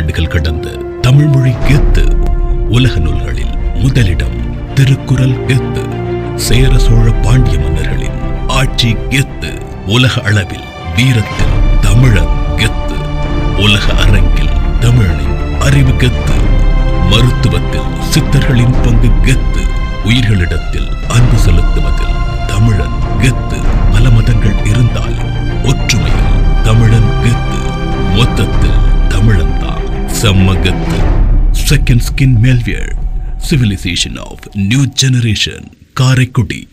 நூற்றாண்டுகள் கடந்த தமிழ் மொழி கெத்து உலக நூல்களில் முதலிடம் திருக்குறள் கெத்து சேர சோழ பாண்டிய மன்னர்களின் ஆட்சி கெத்து உலக அளவில் வீரத்தில் தமிழன் கெத்து உலக அரங்கில் தமிழனின் அறிவு கெத்து மருத்துவத்தில் சித்தர்களின் பங்கு கெத்து உயிர்களிடத்தில் அன்பு செலுத்துவதில் தமிழன் கெத்து பல மதங்கள் இருந்தாலும் ஒற்றுமையில் தமிழன் கெத்து மொத்தத்தில் தமிழன் தான் செம்ம கெத்து செகண்ட் ஸ்கின் மேல்வியர் civilisation of new generation Karaikudi